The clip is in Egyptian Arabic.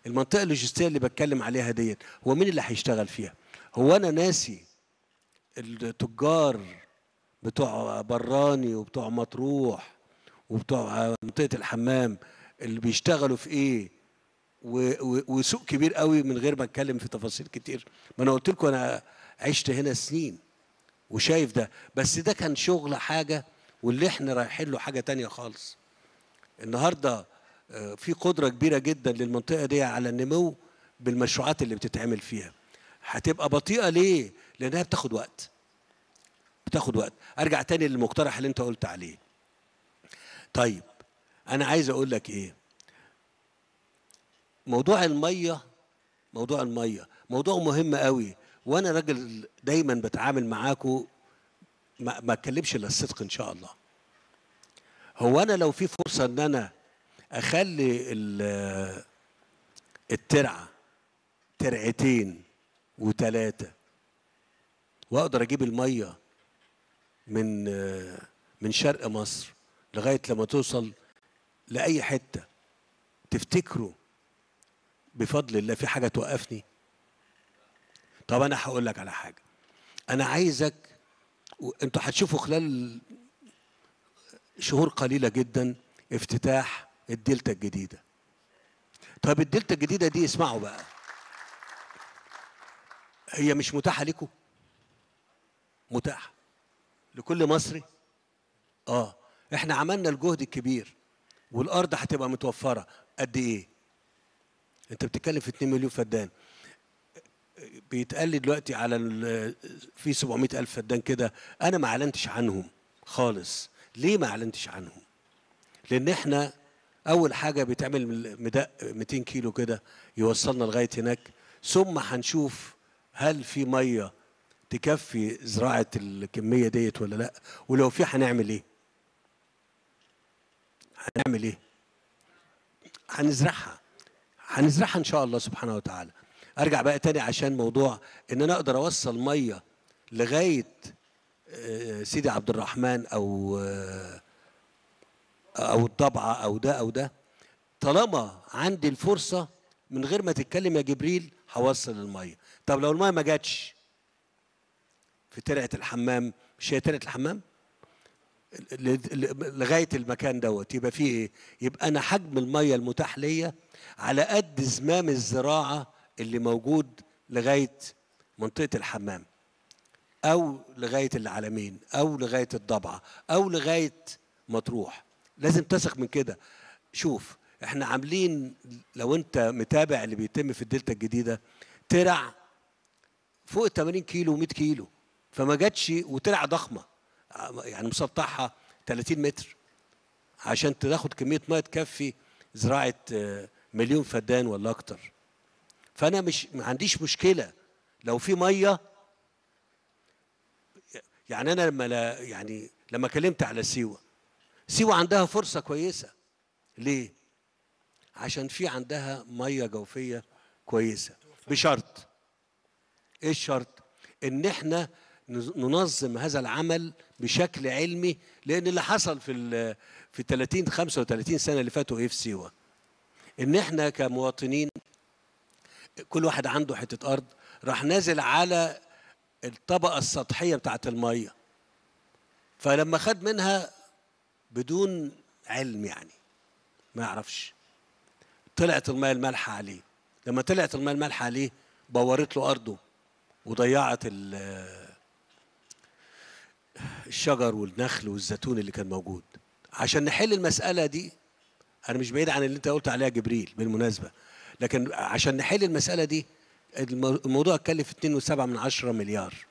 المنطقه اللوجستيه اللي بتكلم عليها ديت هو مين اللي هيشتغل فيها هو انا ناسي التجار بتوع براني وبتوع مطروح وبتوع منطقه الحمام اللي بيشتغلوا في ايه و- و- وسوق كبير قوي من غير ما اتكلم في تفاصيل كتير ما انا قلت لكم انا عشت هنا سنين وشايف ده بس ده كان شغل حاجه واللي احنا رايحين له حاجه تانية خالص النهارده آه، في قدره كبيره جدا للمنطقه دي على النمو بالمشروعات اللي بتتعمل فيها هتبقى بطيئه ليه لانها بتاخد وقت بتاخد وقت ارجع تاني للمقترح اللي انت قلت عليه طيب انا عايز اقول لك ايه موضوع الميه موضوع الميه موضوع مهم قوي وانا راجل دايما بتعامل معاكم ما ما اتكلمش الا الصدق ان شاء الله هو انا لو في فرصه ان انا اخلي ال- الترعه ترعتين وثلاثه واقدر اجيب الميه من من شرق مصر لغايه لما توصل لاي حته تفتكروا بفضل الله في حاجه توقفني طب انا هقول لك على حاجه انا عايزك انتوا هتشوفوا خلال شهور قليله جدا افتتاح الدلتا الجديده طب الدلتا الجديده دي اسمعوا بقى هي مش متاحه لكم متاحه لكل مصري اه احنا عملنا الجهد الكبير والارض هتبقى متوفره قد ايه انت بتتكلم في 2 مليون فدان بيتقال لي دلوقتي على ال- في 700 الف فدان كده انا ما اعلنتش عنهم خالص ليه ما اعلنتش عنهم لان احنا اول حاجه بيتعمل مدق 200 كيلو كده يوصلنا لغايه هناك ثم هنشوف هل في ميه تكفي زراعه الكميه ديت ولا لا ولو في هنعمل ايه هنعمل ايه هنزرعها هنزرعها ان شاء الله سبحانه وتعالى ارجع بقى تاني عشان موضوع ان انا اقدر اوصل ميه لغايه آه، سيدي عبد الرحمن او آه، او الضبعه او ده او ده طالما عندي الفرصه من غير ما تتكلم يا جبريل هوصل الميه طب لو الميه ما جاتش في ترعه الحمام مش هي ترعه الحمام ل- ل- لغايه المكان دوت يبقى فيه ايه يبقى انا حجم الميه المتاح ليا على قد زمام الزراعه اللي موجود لغايه منطقه الحمام او لغايه العلمين او لغايه الضبعه او لغايه مطروح لازم تثق من كده شوف احنا عاملين لو انت متابع اللي بيتم في الدلتا الجديده ترع فوق ال 80 كيلو و100 كيلو فما جاتش وترع ضخمه يعني مسطحها 30 متر عشان تاخد كميه ميه تكفي زراعه آه، مليون فدان ولا اكتر فانا مش ما عنديش مشكله لو في ميه يعني انا لما لا يعني لما كلمت على سيوه سيوه عندها فرصه كويسه ليه عشان في عندها ميه جوفيه كويسه بشرط ايه الشرط ان احنا نز- ننظم هذا العمل بشكل علمي لان اللي حصل في ال في 30 35 سنه اللي فاتوا ايه في سيوه ان احنا كمواطنين كل واحد عنده حته ارض راح نازل على الطبقه السطحيه بتاعت الميه فلما خد منها بدون علم يعني ما يعرفش طلعت الميه المالحه عليه لما طلعت الميه المالحه عليه بورت له ارضه وضيعت ال- الشجر والنخل والزيتون اللي كان موجود عشان نحل المسألة دي أنا مش بعيد عن اللي أنت قلت عليها جبريل بالمناسبة لكن عشان نحل المسألة دي المو- الموضوع اتكلف 2.7 من عشرة مليار